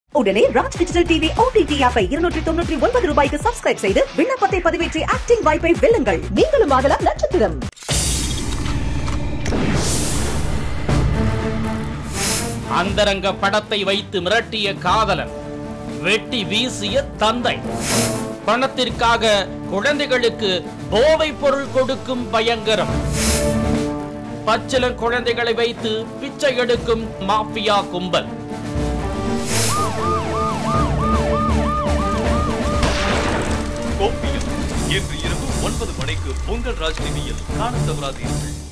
உடனே Raj digital TV OTT ஆப்பை இருநூற்றி தொண்ணூற்றி ஒன்பது ரூபாய்க்கு சப்ஸ்கிரைப் செய்து விண்ணப்பத்தை பதிவேற்றி ஆக்டிங் வாய்ப்பை வெல்லுங்கள் நீங்களும் ஆகலாம் நட்சத்திரம் அந்தரங்க படத்தை வைத்து மிரட்டிய காதலன் வெட்டி வீசிய தந்தை பணத்திற்காக குழந்தைகளுக்கு போதைப் பொருள் கொடுக்கும் பயங்கரம் பச்சிலன் குழந்தைகளை வைத்து பிச்சை எடுக்கும் மாஃபியா கும்பல் கோப்பியம் இன்று இரவு ஒன்பது மணிக்கு உங்கள் ராஜ் டிவியில் காணத் தவறாதீர்கள்